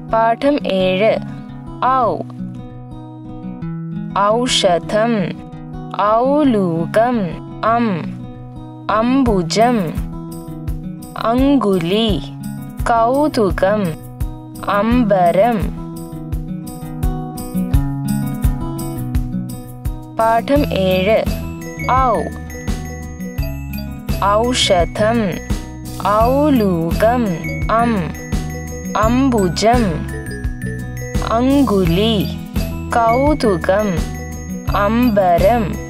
പാഠം ഏഴ് ഔ ഔഷധം ഔലൂകം അം അംബുജം അങ്കുലി കൗതുകം അമ്പരം പാഠം ഏഴ് ഔ ഔഷധം ഔലൂകം അം അംബുജം അങ്കുലി കൗതുകം അമ്പരം